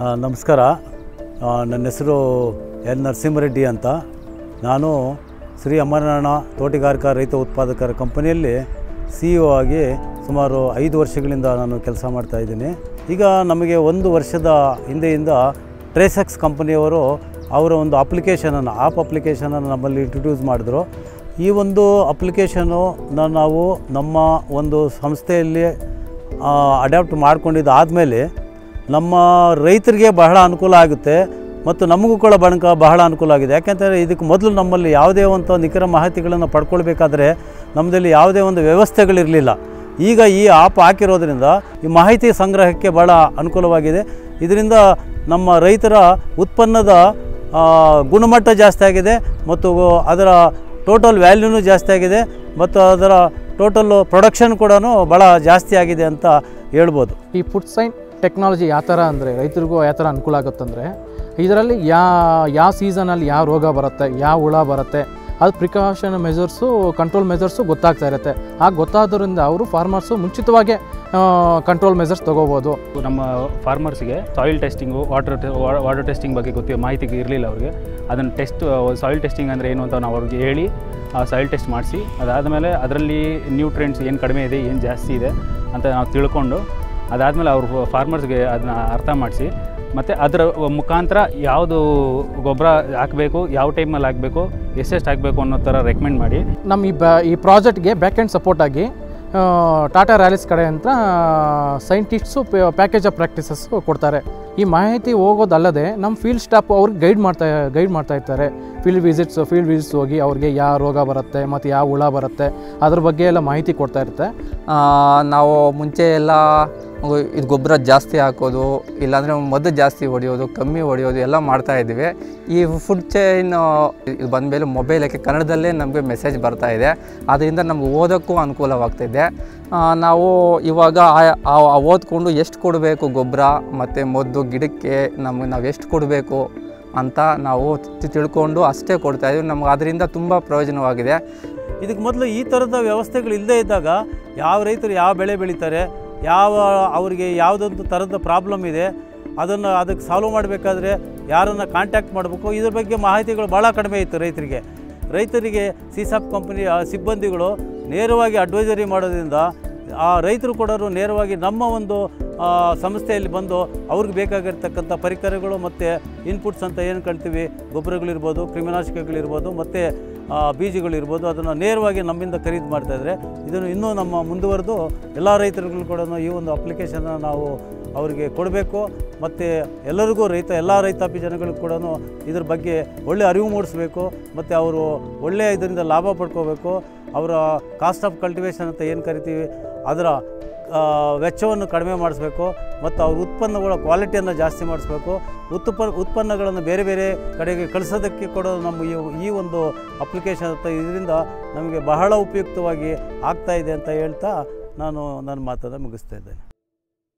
ನಮಸ್ಕಾರ ಆ, ನನ್ನ ಹೆಸರು ಎನ್ ನರಸಿಂಹರೆಡ್ಡಿ ಅಂತ ನಾನು ಶ್ರೀ ಅಮರನಾರಾಯಣ ತೋಟಗಾರಿಕಾ ರೈತ ಉತ್ಪಾದಕರ ಕಂಪನಿಯಲ್ಲಿ ಸಿ ಇ ಆಗಿ ಸುಮಾರು ಐದು ವರ್ಷಗಳಿಂದ ನಾನು ಕೆಲಸ ಮಾಡ್ತಾ ಇದ್ದೀನಿ ಈಗ ನಮಗೆ ಒಂದು ವರ್ಷದ ಹಿಂದೆಯಿಂದ ಟ್ರೇಸೆಕ್ಸ್ ಕಂಪನಿಯವರು ಅವರ ಒಂದು ಅಪ್ಲಿಕೇಶನನ್ನು ಆಪ್ ಅಪ್ಲಿಕೇಶನನ್ನು ನಮ್ಮಲ್ಲಿ ಇಂಟ್ರೊಡ್ಯೂಸ್ ಮಾಡಿದ್ರು ಈ ಒಂದು ಅಪ್ಲಿಕೇಶನ್ನು ನಾವು ನಮ್ಮ ಒಂದು ಸಂಸ್ಥೆಯಲ್ಲಿ ಅಡ್ಯಾಪ್ಟ್ ಮಾಡ್ಕೊಂಡಿದ್ದು ಆದಮೇಲೆ ನಮ್ಮ ರೈತರಿಗೆ ಬಹಳ ಅನುಕೂಲ ಆಗುತ್ತೆ ಮತ್ತು ನಮಗೂ ಕೂಡ ಬಣಕ ಬಹಳ ಅನುಕೂಲ ಆಗಿದೆ ಯಾಕೆಂತಂದರೆ ಇದಕ್ಕೆ ಮೊದಲು ನಮ್ಮಲ್ಲಿ ಯಾವುದೇ ಒಂದು ನಿಖರ ಮಾಹಿತಿಗಳನ್ನು ಪಡ್ಕೊಳ್ಬೇಕಾದ್ರೆ ನಮ್ಮದಲ್ಲಿ ಯಾವುದೇ ಒಂದು ವ್ಯವಸ್ಥೆಗಳಿರಲಿಲ್ಲ ಈಗ ಈ ಆಪ್ ಹಾಕಿರೋದ್ರಿಂದ ಈ ಮಾಹಿತಿ ಸಂಗ್ರಹಕ್ಕೆ ಭಾಳ ಅನುಕೂಲವಾಗಿದೆ ಇದರಿಂದ ನಮ್ಮ ರೈತರ ಉತ್ಪನ್ನದ ಆ, ಗುಣಮಟ್ಟ ಜಾಸ್ತಿ ಆಗಿದೆ ಮತ್ತು ಅದರ ಟೋಟಲ್ ವ್ಯಾಲ್ಯೂನೂ ಜಾಸ್ತಿ ಆಗಿದೆ ಮತ್ತು ಅದರ ಟೋಟಲ್ ಪ್ರೊಡಕ್ಷನ್ ಕೂಡ ಭಾಳ ಜಾಸ್ತಿ ಆಗಿದೆ ಅಂತ ಹೇಳ್ಬೋದು ಈ ಫುಡ್ ಸೈನ್ ಟೆಕ್ನಾಲಜಿ ಯಾವ ಥರ ಅಂದರೆ ರೈತರಿಗೂ ಯಾವ ಥರ ಅನುಕೂಲ ಆಗುತ್ತಂದರೆ ಇದರಲ್ಲಿ ಯಾ ಯಾವ ಸೀಸನಲ್ಲಿ ಯಾವ ರೋಗ ಬರುತ್ತೆ ಯಾವ ಹುಳ ಬರುತ್ತೆ ಅದು ಪ್ರಿಕಾಷನ್ ಮೆಜರ್ಸು ಕಂಟ್ರೋಲ್ ಮೆಜರ್ಸು ಗೊತ್ತಾಗ್ತಾ ಇರುತ್ತೆ ಆ ಗೊತ್ತಾದ್ರಿಂದ ಅವರು ಫಾರ್ಮರ್ಸು ಮುಂಚಿತವಾಗೇ ಕಂಟ್ರೋಲ್ ಮೆಜರ್ಸ್ ತೊಗೋಬೋದು ನಮ್ಮ ಫಾರ್ಮರ್ಸ್ಗೆ soil testing water water testing ಬಗ್ಗೆ ಗೊತ್ತಿ ಮಾಹಿತಿ ಇರಲಿಲ್ಲ ಅವ್ರಿಗೆ ಅದನ್ನು ಟೆಸ್ಟ್ ಸಾಯಿಲ್ ಟೆಸ್ಟಿಂಗ್ ಅಂದರೆ ಏನು ಅಂತ ನಾವು ಅವ್ರಿಗೆ ಹೇಳಿ ಸಾಯಿಲ್ ಟೆಸ್ಟ್ ಮಾಡಿಸಿ ಅದಾದಮೇಲೆ ಅದರಲ್ಲಿ ನ್ಯೂಟ್ರೆಂಟ್ಸ್ ಏನು ಕಡಿಮೆ ಇದೆ ಏನು ಜಾಸ್ತಿ ಇದೆ ಅಂತ ನಾವು ತಿಳ್ಕೊಂಡು ಅದಾದಮೇಲೆ ಅವ್ರ ಫಾರ್ಮರ್ಸ್ಗೆ ಅದನ್ನ ಅರ್ಥ ಮಾಡಿಸಿ ಮತ್ತು ಅದರ ಮುಖಾಂತರ ಯಾವುದು ಗೊಬ್ಬರ ಹಾಕಬೇಕು ಯಾವ ಟೈಮಲ್ಲಿ ಹಾಕಬೇಕು ಎಷ್ಟೆಷ್ಟು ಹಾಕಬೇಕು ಅನ್ನೋ ಥರ ರೆಕಮೆಂಡ್ ಮಾಡಿ ನಮ್ಮ ಈ ಬ ಈ ಪ್ರಾಜೆಕ್ಟ್ಗೆ ಬ್ಯಾಕ್ ಆ್ಯಂಡ್ ಸಪೋರ್ಟ್ ಆಗಿ ಆ, ಟಾಟಾ ರ್ಯಾಲಿಸ್ ಕಡೆಯಿಂದ ಸೈಂಟಿಸ್ಟ್ಸು ಪ್ಯಾಕೇಜ್ ಆಫ್ ಪ್ರಾಕ್ಟೀಸಸ್ ಕೊಡ್ತಾರೆ ಈ ಮಾಹಿತಿ ಹೋಗೋದಲ್ಲದೆ ನಮ್ಮ ಫೀಲ್ಡ್ ಸ್ಟಾಫ್ ಅವ್ರಿಗೆ ಗೈಡ್ ಮಾಡ್ತಾ ಗೈಡ್ ಮಾಡ್ತಾ ಇರ್ತಾರೆ ಫೀಲ್ಡ್ ವಿಸಿಟ್ಸ್ ಫೀಲ್ಡ್ ವಿಸಿಟ್ಸ್ ಹೋಗಿ ಅವ್ರಿಗೆ ಯಾವ ರೋಗ ಬರುತ್ತೆ ಮತ್ತು ಯಾವ ಹುಳ ಬರುತ್ತೆ ಅದ್ರ ಬಗ್ಗೆ ಎಲ್ಲ ಮಾಹಿತಿ ಕೊಡ್ತಾ ಇರುತ್ತೆ ಆ, ನಾವು ಮುಂಚೆ ಎಲ್ಲ ಇದು ಗೊಬ್ಬರ ಜಾಸ್ತಿ ಹಾಕೋದು ಇಲ್ಲಾಂದರೆ ಮದ್ದು ಜಾಸ್ತಿ ಹೊಡೆಯೋದು ಕಮ್ಮಿ ಹೊಡೆಯೋದು ಎಲ್ಲ ಮಾಡ್ತಾ ಇದ್ವಿ ಈ ಫುಡ್ ಚೈನ್ ಇದು ಬಂದಮೇಲೆ ಮೊಬೈಲಕ್ಕೆ ಕನ್ನಡದಲ್ಲೇ ನಮಗೆ ಮೆಸೇಜ್ ಬರ್ತಾ ಇದೆ ಅದರಿಂದ ನಮ್ಗೆ ಓದೋಕ್ಕೂ ಅನುಕೂಲವಾಗ್ತಿದೆ ಆ, ನಾವು ಇವಾಗ ಆ- ಆ- ಆ ಓದ್ಕೊಂಡು ಎಷ್ಟು ಕೊಡಬೇಕು ಗೊಬ್ಬರ ಮತ್ತು ಮದ್ದು ಗಿಡಕ್ಕೆ ನಮ್ಗೆ ನಾವು ಎಷ್ಟು ಕೊಡಬೇಕು ಅಂತ ನಾವು ತಿ- ತಿಳ್ಕೊಂಡು ಅಷ್ಟೇ ಕೊಡ್ತಾ ಇದೀವಿ ನಮ್ಗೆ ಅದರಿಂದ ತುಂಬ ಪ್ರಯೋಜನವಾಗಿದೆ ಇದಕ್ಕೆ ಮೊದಲು ಈ ಥರದ ವ್ಯವಸ್ಥೆಗಳು ಇಲ್ಲದೇ ಇದ್ದಾಗ ಯಾವ ರೈತರು ಯಾವ ಬೆಳೆ ಬೆಳೀತಾರೆ ಯಾವ ಅವರಿಗೆ ಯಾವುದೊಂದು ಥರದ ಪ್ರಾಬ್ಲಮ್ ಇದೆ ಅದನ್ನು ಅದಕ್ಕೆ ಸಾಲ್ವ್ ಮಾಡಬೇಕಾದ್ರೆ ಯಾರನ್ನು ಕಾಂಟ್ಯಾಕ್ಟ್ ಮಾಡಬೇಕು ಇದ್ರ ಬಗ್ಗೆ ಮಾಹಿತಿಗಳು ಭಾಳ ಕಡಿಮೆ ಇತ್ತು ರೈತರಿಗೆ ರೈತರಿಗೆ ಸಿಸಾಪ್ ಕಂಪನಿಯ ಸಿಬ್ಬಂದಿಗಳು ನೇರವಾಗಿ ಅಡ್ವೈಸರಿ ಮಾಡೋದ್ರಿಂದ ಆ ರೈತರು ಕೂಡ ನೇರವಾಗಿ ನಮ್ಮ ಒಂದು ಆ, ಸಂಸ್ಥೆಯಲ್ಲಿ ಬಂದು ಅವ್ರಿಗೆ ಬೇಕಾಗಿರ್ತಕ್ಕಂಥ ಪರಿಕರಗಳು ಮತ್ತು ಇನ್ಪುಟ್ಸ್ ಅಂತ ಏನು ಕಳ್ತೀವಿ ಗೊಬ್ಬರಗಳಿರ್ಬೋದು ಕ್ರಿಮಿನಾಶಕಗಳಿರ್ಬೋದು ಮತ್ತು ಬೀಜಗಳಿರ್ಬೋದು ಅದನ್ನು ನೇರವಾಗಿ ನಮ್ಮಿಂದ ಖರೀದಿ ಮಾಡ್ತಾಯಿದ್ರೆ ಇದನ್ನು ಇನ್ನೂ ನಮ್ಮ ಮುಂದುವರೆದು ಎಲ್ಲ ರೈತರುಗಳು ಕೂಡ ಈ ಒಂದು ಅಪ್ಲಿಕೇಶನ್ನ ನಾವು ಅವರಿಗೆ ಕೊಡಬೇಕು ಮತ್ತು ಎಲ್ಲರಿಗೂ ರೈತ ಎಲ್ಲ ರೈತಾಪಿ ಜನಗಳಿಗೂ ಕೂಡ ಇದ್ರ ಬಗ್ಗೆ ಒಳ್ಳೆ ಅರಿವು ಮೂಡಿಸ್ಬೇಕು ಮತ್ತು ಅವರು ಒಳ್ಳೆಯ ಇದರಿಂದ ಲಾಭ ಪಡ್ಕೋಬೇಕು ಅವರ ಕಾಸ್ಟ್ ಆಫ್ ಕಲ್ಟಿವೇಷನ್ ಅಂತ ಏನು ಕರಿತೀವಿ ಅದರ ಆ, ವೆಚ್ಚವನ್ನು ಕಡಿಮೆ ಮಾಡಿಸ್ಬೇಕು ಮತ್ತು ಅವ್ರ ಉತ್ಪನ್ನಗಳ ಕ್ವಾಲಿಟಿಯನ್ನು ಜಾಸ್ತಿ ಮಾಡಿಸ್ಬೇಕು ಉತ್ಪ ಉತ್ಪನ್ನಗಳನ್ನು ಬೇರೆ ಬೇರೆ ಕಡೆಗೆ ಕಳಿಸೋದಕ್ಕೆ ಕೂಡ ನಮ್ಮ ಈ ಈ ಒಂದು ಅಪ್ಲಿಕೇಶನ್ ಅಂತ ಇದರಿಂದ ನಮಗೆ ಬಹಳ ಉಪಯುಕ್ತವಾಗಿ ಆಗ್ತಾ ಇದೆ ಅಂತ ಹೇಳ್ತಾ ನಾನು ನನ್ನ ಮಾತನ್ನು ಮುಗಿಸ್ತಾ ಇದ್ದೇನೆ